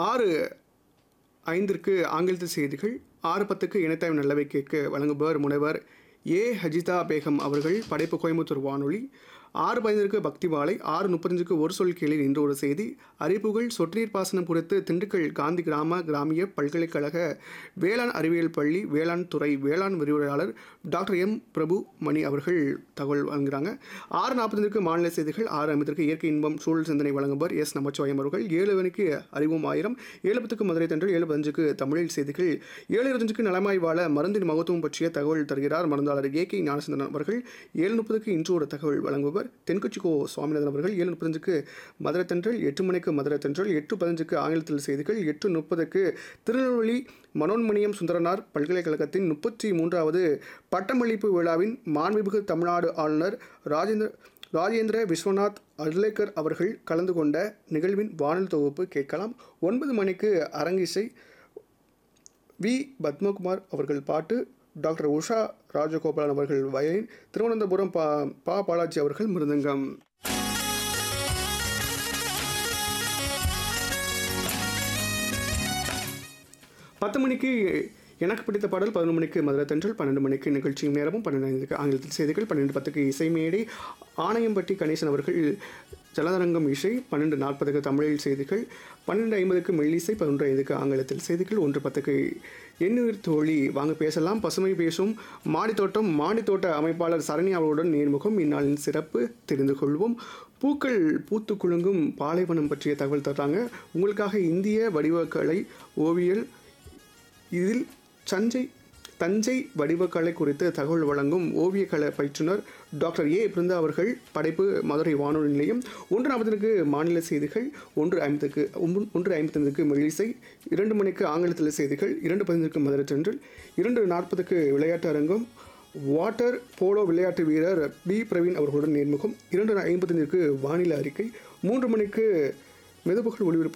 ஆறு ஐந்திற்கு ஆங்கிலத்தில் செய்திகள் ஆறு பத்துக்கு இணைத்தாய்வு நல்லவை கேட்க வழங்குபவர் முனைவர் ஏ ஹஜிதா பேகம் அவர்கள் படைப்பு கோயம்புத்தூர் வானொலி ஆறு பதினருக்கு பக்தி வாழை ஆறு முப்பத்தஞ்சுக்கு ஒரு சொல் கேளில் இன்று ஒரு செய்தி அறிவிப்புகள் சொட்டுநீர் பாசனம் குறித்து திண்டுக்கல் காந்தி கிராம கிராமிய பல்கலைக்கழக வேளாண் அறிவியல் பள்ளி வேளாண் துறை வேளாண் விரிவுரையாளர் டாக்டர் எம் பிரபு மணி அவர்கள் தகவல் வழங்குகிறாங்க ஆறு நாற்பதுக்கு மாநில செய்திகள் ஆறு ஐம்பத்திற்கு இயற்கை இன்பம் சூழல் சிந்தனை வழங்குபவர் எஸ் நமச்சிவாயம் அவர்கள் ஏழு மணிக்கு அறிவும் ஆயிரம் ஏழு பத்துக்கு மதுரை தென்றல் ஏழு பதினஞ்சுக்கு தமிழில் செய்திகள் ஏழு இருபத்தஞ்சுக்கு நலமாய் வாழ மருந்தின் மகத்துவம் பற்றிய தகவல் தருகிறார் மருந்தாளர் ஏ கே ஞானசந்திரன் அவர்கள் ஏழு முப்பதுக்கு இன்று ஒரு தகவல் வழங்குபவர் தென்கொச்சி கோ சுவாமிநாதன் அவர்கள் ஏழு முப்பத்தஞ்சுக்கு மதுரை தென்றல் எட்டு மணிக்கு மதுரை தென்றல் எட்டு பதினஞ்சுக்கு ஆங்கிலத்தில் செய்திகள் எட்டு முப்பதுக்கு திருநெல்வேலி மனோன்மணியம் சுந்தரனார் பல்கலைக்கழகத்தின் முப்பத்தி மூன்றாவது பட்டமளிப்பு விழாவின் மாண்புமிகு தமிழ்நாடு ஆளுநர் ராஜேந்திர ராஜேந்திர விஸ்வநாத் அர்லேக்கர் அவர்கள் கலந்து கொண்ட நிகழ்வின் வானொலி தொகுப்பு கேட்கலாம் ஒன்பது மணிக்கு அரங்கிசை வி பத்மகுமார் அவர்கள் பாட்டு டாக்டர் உஷா ராஜகோபாலன் அவர்கள் வயலின் திருவனந்தபுரம் பா பா பாலாஜி அவர்கள் மிருதங்கம் பத்து மணிக்கு எனக்கு பிடித்த பாடல் பதினொன்று மணிக்கு மதுரை தென்றல் பன்னெண்டு மணிக்கு நிகழ்ச்சியும் நேரமும் பன்னெண்டு ஐந்துக்கு ஆங்கிலத்தில் செய்திகள் பன்னெண்டு பத்துக்கு இசை மேடை ஆணையம்பட்டி கணேசன் அவர்கள் ஜலதரங்கம் இசை பன்னெண்டு நாற்பதுக்கு தமிழில் செய்திகள் பன்னெண்டு ஐம்பதுக்கு மெல்லிசை பதினொன்று ஐந்துக்கு ஆங்கிலத்தில் செய்திகள் ஒன்று பத்துக்கு எண்ணுயிர் தோழி வாங்க பேசலாம் பசுமை பேசும் மாடித்தோட்டம் மாடித்தோட்ட அமைப்பாளர் சரணி அவர்களுடன் நேர்முகம் இந்நாளின் சிறப்பு தெரிந்து கொள்வோம் பூக்கள் பூத்து குலுங்கும் பாலைவனம் பற்றிய தகவல் தர்றாங்க உங்களுக்காக இந்திய வடிவக்கலை ஓவியல் இதில் சஞ்சை தஞ்சை வடிவக்கலை குறித்து தகவல் வழங்கும் ஓவியக்கலை பயிற்றுனர் டாக்டர் ஏ பிருந்தா அவர்கள் படைப்பு மதுரை வானொலி நிலையம் ஒன்று நாற்பதுக்கு மாநில செய்திகள் ஒன்று ஐம்பதுக்கு ஒன்று- ஒன்று ஐம்பத்தைந்துக்கு மெல்லிசை இரண்டு மணிக்கு ஆங்கிலத்தில் செய்திகள் இரண்டு பதினைந்துக்கு மதுரை சென்றல் இரண்டு நாற்பதுக்கு விளையாட்டு அரங்கம் வாட்டர் போலோ விளையாட்டு வீரர் பி பிரவீன் அவர்களுடன் நேர்முகம் இரண்டு ஐம்பத்தைந்திற்கு வானிலை அறிக்கை மூன்று மணிக்கு மெதுபுகள் ஒளிபரப்பு